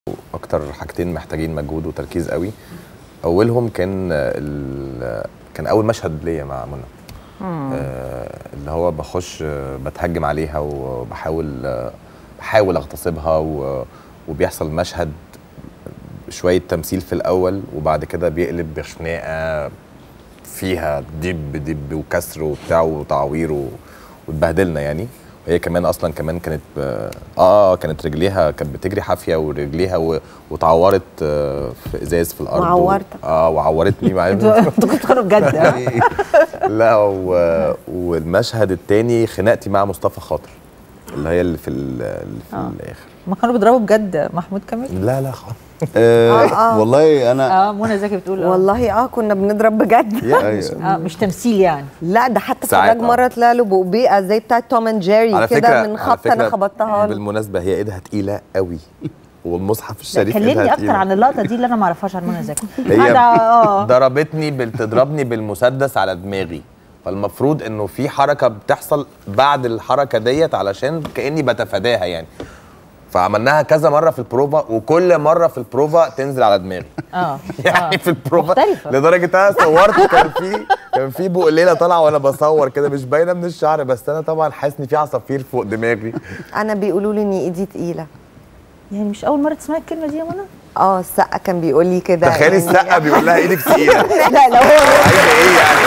اكتر حاجتين محتاجين مجهود وتركيز قوي اولهم كان ال- كان اول مشهد ليا مع منى آه، اللي هو بخش آه، بتهجم عليها وبحاول آه، بحاول اغتصبها و- وبيحصل مشهد شويه تمثيل في الاول وبعد كده بيقلب بخناقه فيها دب دب وكسر وبتاع وتعوير و- واتبهدلنا يعني وهي كمان اصلا كمان كانت اه اه كانت رجليها كانت بتجري حافيه ورجليها و- واتعورت آه، في ازاز في الارض و- وعورتك. اه وعورتني مع انتوا انتوا كنتوا بتتخانقوا بجد ها؟ لا و... والمشهد التاني خناقتي مع مصطفى خاطر اللي هي اللي في ال- اللي في آه. الاخر ما كانوا بيضربوا بجد محمود كامل لا لا خالص آه آه. والله انا اه منى زكي بتقول آه. والله اه كنا بنضرب بجد يعني أيوة. اه مش تمثيل يعني لا ده حتى ساعات، فراج آه. مره طلع له بقبيقه زي بتاعت توم اند جيري على فكره كده من على خبطه انا فكرة خبطتها له بالمناسبه هي ايدها تقيله قوي والمصحف لا، الشريف كلمني ايدها اكتر تقيله عن اللقطه دي اللي انا ما اعرفهاش عن منى زكي هي قاعدة، اه ضربتني بتضربني بالمسدس على دماغي فالمفروض انه في حركه بتحصل بعد الحركه ديت علشان كاني بتفاداها يعني فعملناها كذا مره في البروفا وكل مره في البروفا تنزل على دماغي اه يعني آه. في البروفا مختلفة. لدرجه انا صورت كان في كان في بقليله طالعه وانا بصور كده مش باينه من الشعر بس انا طبعا حاسس ان في عصافير فوق دماغي انا بيقولوا لي ان ايدي تقيله يعني مش اول مره تسمعي الكلمه دي يا منى اه السقا كان بيقول لي كده تخيلي يعني- السقا بيقول لها ايدك تقيله لا لو هو عايزه ايه يعني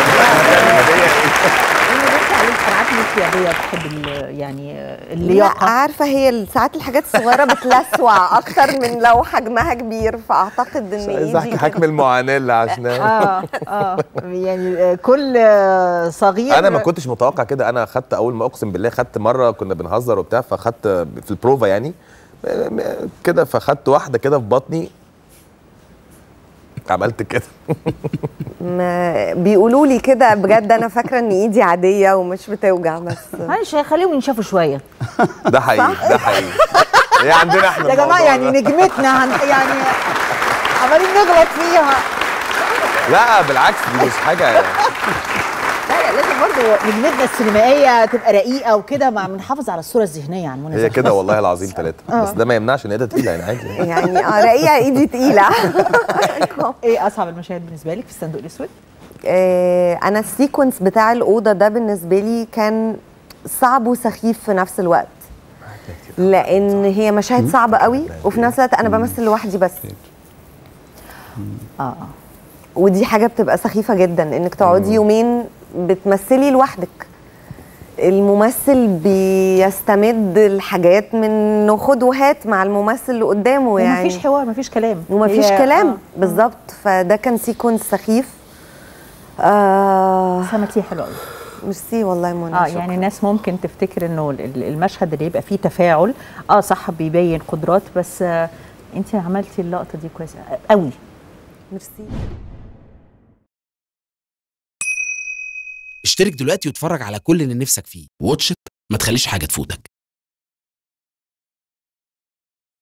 انا بس عليه ساعات الانسيابيه بتحب ال- يعني لا اللياقه عارفه هي ساعات الحاجات الصغيره بتلسوع اكتر من لو حجمها كبير فاعتقد ان عايز احكي ايدي حكم المعاناه اللي عشناها اه اه يعني آه، كل آه، صغير انا ما كنتش متوقع كده انا خدت اول ما اقسم بالله خدت مره كنا بنهزر وبتاع فخدت في البروفا يعني م- م- كده فخدت واحده كده في بطني عملت كده ما بيقولوا لي كده بجد انا فاكره ان ايدي عاديه ومش بتوجع بس معلش خليهم ينشفوا شويه ده حقيقي ده حقيقي هي عندنا احنا يا جماعه الموضوع يعني ده. نجمتنا هن يعني عمالين نغلط فيها لا بالعكس دي مش حاجه يعني. لا لا، لازم برضه نجمتنا السينمائيه تبقى رقيقه وكده مع بنحافظ على الصوره الذهنيه عن منى هي زكي. كده والله العظيم ثلاثه بس ده ما يمنعش ان هي تقيله يعني عادي يعني اه رقيقه ايدي تقيله ايه اصعب المشاهد بالنسبه لك في الصندوق الاسود؟ آه، انا السيكونس بتاع الاوضه ده بالنسبه لي كان صعب وسخيف في نفس الوقت لان هي مشاهد صعبه قوي وفي نفس الوقت انا بمثل لوحدي بس اه اه ودي حاجه بتبقى سخيفه جدا انك تقعدي يومين بتمثلي لوحدك الممثل بيستمد الحاجات من خد وهات مع الممثل اللي قدامه يعني ومفيش حوار مفيش كلام ومفيش هي- كلام آه. بالظبط فده كان سيكونس سخيف آه بس عملتيه حلو قوي ميرسي والله يا منى اه شكراً. يعني الناس ممكن تفتكر انه ال- ال- المشهد اللي يبقى فيه تفاعل اه صح بيبين قدرات بس آه انت عملتي اللقطه دي كويسه قوي ميرسي اشترك دلوقتي واتفرج على كل اللي نفسك فيه واتش إت، ما تخليش حاجة تفوتك